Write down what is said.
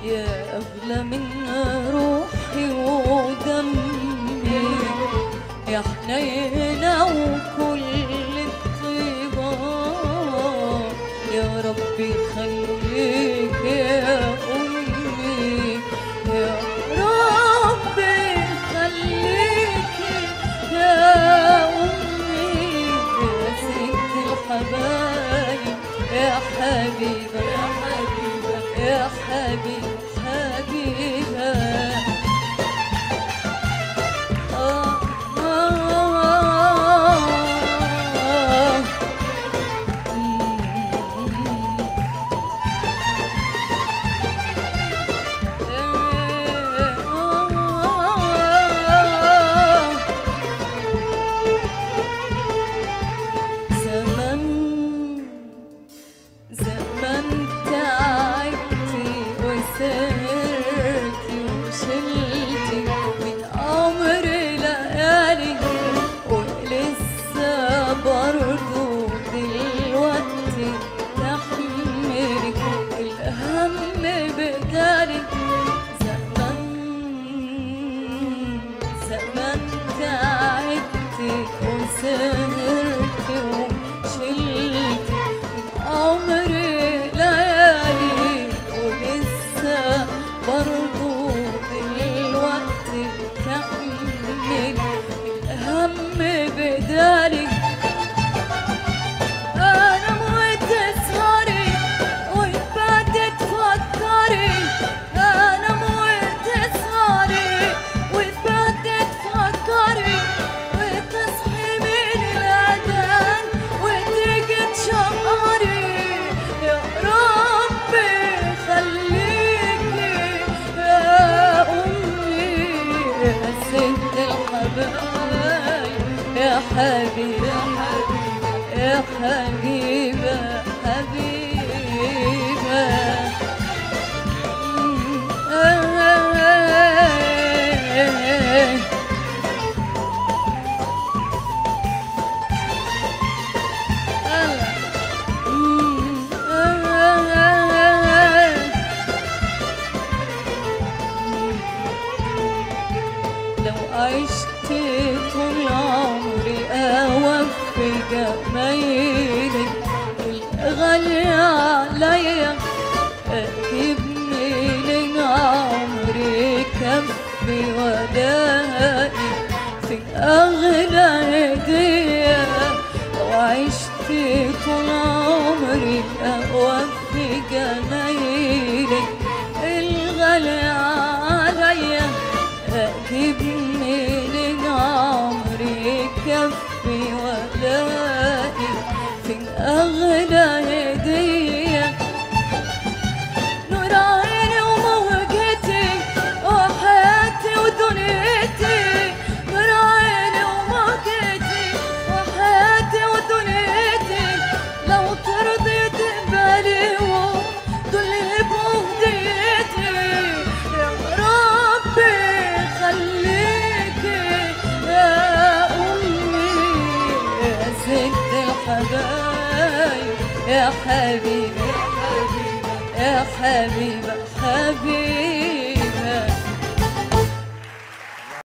يا أغلى من روحي ودمي يا حنينة وكل الطيبة يا ربي خليك يا أمي يا ربي خليك يا أمي يا ست الحبايب يا حبيبة يا حبيبة يا حبيبة حبيبة آه آه آه زمان زمان تعبتي وسهرتي وشلتي من عمر ليالي ولسه برضو دلوقتي تحملي الهم بدالي زمان زمان تعبتي وسهرتي وشلتي من عمري ليالي ولسه برضو دلوقتي تحملي الهم بدالي انا موت تسهري وبعدت تفكري انا موت تسهري وبعدت تفكري وتصحي من الاذان وتيجي تشقري يا ربي خليكي يا امي يا ست الحبايب يا حبيبي يا حبيبي يا حبيبة حبيبة لو عشت طول عمري أوفي جمايلك الغالي عليا أجيب من عمري كفي ولاقي في أغلى هدية لو عشت طول عمري أوفي جمايلك الغالي عليا أجيب من عمري كفي ولاقي في أغلى هدية نور عيني وموجتي وحياتي ودنيتي نور عيني وموجتي وحياتي ودنيتي لو ترضي تقبلي دول يبقوا هديتي يا ربي خليكي يا أمي يا ست الحبايب يا حبيبي يا حبيبة حبيبة حبيبة